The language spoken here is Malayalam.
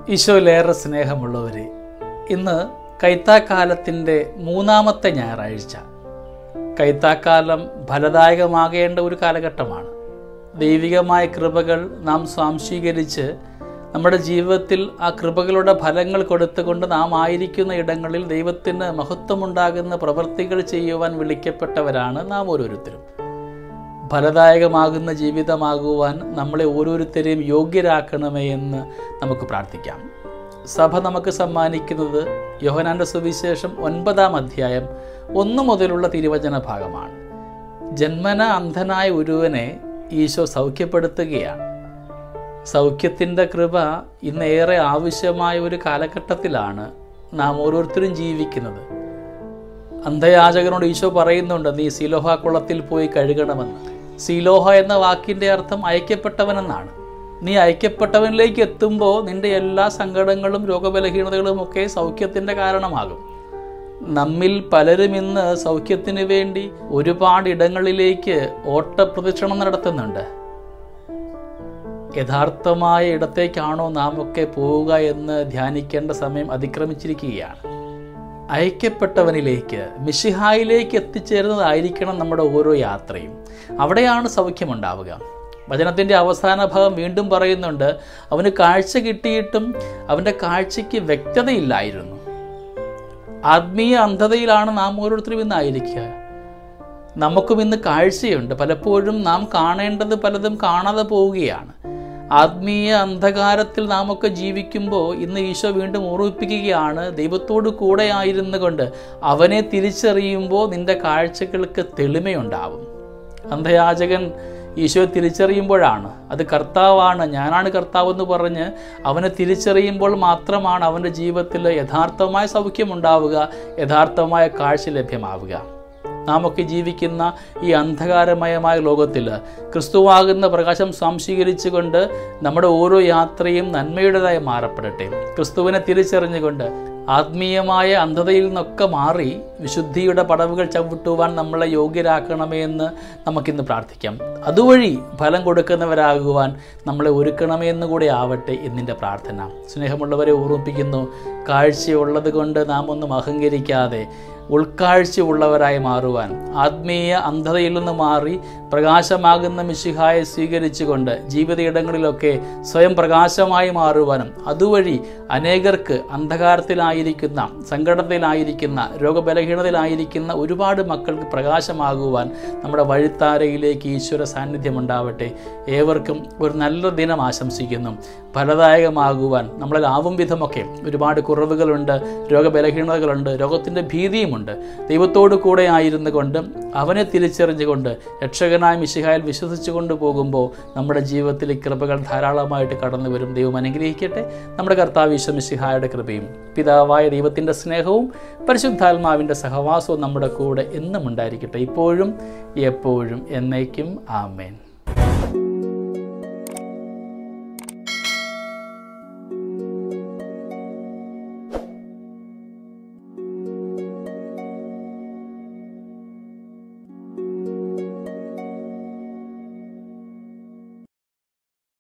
ഈശോയിലേറെ സ്നേഹമുള്ളവരെ ഇന്ന് കൈത്താക്കാലത്തിൻ്റെ മൂന്നാമത്തെ ഞായറാഴ്ച കൈത്താക്കാലം ഫലദായകമാകേണ്ട ഒരു കാലഘട്ടമാണ് ദൈവികമായ കൃപകൾ നാം സ്വാംശീകരിച്ച് നമ്മുടെ ജീവിതത്തിൽ ആ കൃപകളുടെ ഫലങ്ങൾ കൊടുത്തുകൊണ്ട് നാം ആയിരിക്കുന്ന ഇടങ്ങളിൽ ദൈവത്തിന് മഹത്വമുണ്ടാകുന്ന പ്രവൃത്തികൾ ചെയ്യുവാൻ വിളിക്കപ്പെട്ടവരാണ് നാം ഓരോരുത്തരും ഫലദായകമാകുന്ന ജീവിതമാകുവാൻ നമ്മളെ ഓരോരുത്തരെയും യോഗ്യരാക്കണമേ എന്ന് നമുക്ക് പ്രാർത്ഥിക്കാം സഭ നമുക്ക് സമ്മാനിക്കുന്നത് യോഹനാന്റെ സുവിശേഷം ഒൻപതാം അധ്യായം ഒന്ന് മുതലുള്ള തിരുവചന ഭാഗമാണ് ജന്മന അന്ധനായ ഒരുവനെ ഈശോ സൗഖ്യപ്പെടുത്തുകയാണ് സൗഖ്യത്തിൻ്റെ കൃപ ഇന്ന് ഏറെ ആവശ്യമായ ഒരു കാലഘട്ടത്തിലാണ് നാം ഓരോരുത്തരും ജീവിക്കുന്നത് അന്ധയാചകനോട് ഈശോ പറയുന്നുണ്ട് നീ സിലോഹ കുളത്തിൽ പോയി കഴുകണമെന്ന് സിലോഹ എന്ന വാക്കിൻ്റെ അർത്ഥം അയക്കപ്പെട്ടവനെന്നാണ് നീ അയക്കപ്പെട്ടവനിലേക്ക് എത്തുമ്പോൾ നിന്റെ എല്ലാ സങ്കടങ്ങളും രോഗബലഹീനതകളും ഒക്കെ സൗഖ്യത്തിൻ്റെ കാരണമാകും നമ്മിൽ പലരും ഇന്ന് സൗഖ്യത്തിന് വേണ്ടി ഒരുപാട് ഇടങ്ങളിലേക്ക് ഓട്ടപ്രദക്ഷിണം നടത്തുന്നുണ്ട് യഥാർത്ഥമായ ഇടത്തേക്കാണോ നാം ഒക്കെ പോവുക എന്ന് ധ്യാനിക്കേണ്ട സമയം അതിക്രമിച്ചിരിക്കുകയാണ് അയക്കപ്പെട്ടവനിലേക്ക് മിഷിഹായിലേക്ക് എത്തിച്ചേരുന്നതായിരിക്കണം നമ്മുടെ ഓരോ യാത്രയും അവിടെയാണ് സൗഖ്യമുണ്ടാവുക വചനത്തിൻ്റെ അവസാന ഭാഗം വീണ്ടും പറയുന്നുണ്ട് അവന് കാഴ്ച കിട്ടിയിട്ടും അവൻ്റെ കാഴ്ചയ്ക്ക് വ്യക്തതയില്ലായിരുന്നു ആത്മീയ അന്ധതയിലാണ് നാം ഓരോരുത്തരും ഇന്നായിരിക്കുക നമുക്കും ഇന്ന് കാഴ്ചയുണ്ട് പലപ്പോഴും നാം കാണേണ്ടത് പലതും കാണാതെ പോവുകയാണ് ആത്മീയ അന്ധകാരത്തിൽ നാം ഒക്കെ ജീവിക്കുമ്പോൾ ഇന്ന് ഈശോ വീണ്ടും ഓർമ്മിപ്പിക്കുകയാണ് ദൈവത്തോട് കൂടെ ആയിരുന്നു കൊണ്ട് അവനെ തിരിച്ചറിയുമ്പോൾ നിന്റെ കാഴ്ചകൾക്ക് തെളിമയുണ്ടാവും അന്ധയാചകൻ ഈശോയെ തിരിച്ചറിയുമ്പോഴാണ് അത് കർത്താവാണ് ഞാനാണ് കർത്താവെന്ന് പറഞ്ഞ് അവനെ തിരിച്ചറിയുമ്പോൾ മാത്രമാണ് അവൻ്റെ ജീവിതത്തിൽ യഥാർത്ഥമായ സൗഖ്യമുണ്ടാവുക യഥാർത്ഥമായ കാഴ്ച ലഭ്യമാവുക നാം ഒക്കെ ജീവിക്കുന്ന ഈ അന്ധകാരമയമായ ലോകത്തിൽ ക്രിസ്തുവാകുന്ന പ്രകാശം സ്വാംശീകരിച്ചുകൊണ്ട് നമ്മുടെ ഓരോ യാത്രയും നന്മയുടേതായി മാറപ്പെടട്ടെ ക്രിസ്തുവിനെ തിരിച്ചറിഞ്ഞുകൊണ്ട് ആത്മീയമായ അന്ധതയിൽ നിന്നൊക്കെ മാറി വിശുദ്ധിയുടെ പടവുകൾ ചവിട്ടുവാൻ നമ്മളെ യോഗ്യരാക്കണമേ എന്ന് നമുക്കിന്ന് പ്രാർത്ഥിക്കാം അതുവഴി ഫലം കൊടുക്കുന്നവരാകുവാൻ നമ്മളെ ഒരുക്കണമേ എന്ന് കൂടെ ആവട്ടെ എന്നിൻ്റെ പ്രാർത്ഥന സ്നേഹമുള്ളവരെ ഓർമ്മിപ്പിക്കുന്നു കാഴ്ചയുള്ളത് കൊണ്ട് നാം ഒന്നും അഹങ്കരിക്കാതെ ഉൾക്കാഴ്ചയുള്ളവരായി മാറുവാൻ ആത്മീയ അന്ധതയിൽ നിന്ന് മാറി പ്രകാശമാകുന്ന മിശിഹായെ സ്വീകരിച്ചുകൊണ്ട് ജീവിതയിടങ്ങളിലൊക്കെ സ്വയം പ്രകാശമായി മാറുവാനും അതുവഴി അനേകർക്ക് അന്ധകാരത്തിലായിരിക്കുന്ന സങ്കടത്തിലായിരിക്കുന്ന രോഗബലഹീനതയിലായിരിക്കുന്ന ഒരുപാട് മക്കൾക്ക് പ്രകാശമാകുവാൻ നമ്മുടെ വഴിത്താരയിലേക്ക് ഈശ്വര സാന്നിധ്യം ഉണ്ടാവട്ടെ ഏവർക്കും ഒരു നല്ല ദിനം ആശംസിക്കുന്നു ഫലദായകമാകുവാൻ നമ്മളിലാവും വിധമൊക്കെ ഒരുപാട് കുറവുകളുണ്ട് രോഗബലഹീനതകളുണ്ട് രോഗത്തിൻ്റെ ഭീതിയുമുണ്ട് ദൈവത്തോടു കൂടെ ആയിരുന്നു കൊണ്ട് അവനെ തിരിച്ചറിഞ്ഞുകൊണ്ട് രക്ഷകനായ മിശിഹായിൽ വിശ്വസിച്ചുകൊണ്ട് പോകുമ്പോൾ നമ്മുടെ ജീവിതത്തിൽ ഈ കൃപകൾ ധാരാളമായിട്ട് കടന്നു വരും ദൈവം അനുഗ്രഹിക്കട്ടെ നമ്മുടെ കർത്താവ് ഈശോ മിശിഹായുടെ കൃപയും പിതാവായ ദൈവത്തിൻ്റെ സ്നേഹവും പരിശുദ്ധാത്മാവിൻ്റെ സഹവാസവും നമ്മുടെ കൂടെ എന്നും ഉണ്ടായിരിക്കട്ടെ ഇപ്പോഴും എപ്പോഴും എന്നേക്കും ആമേൻ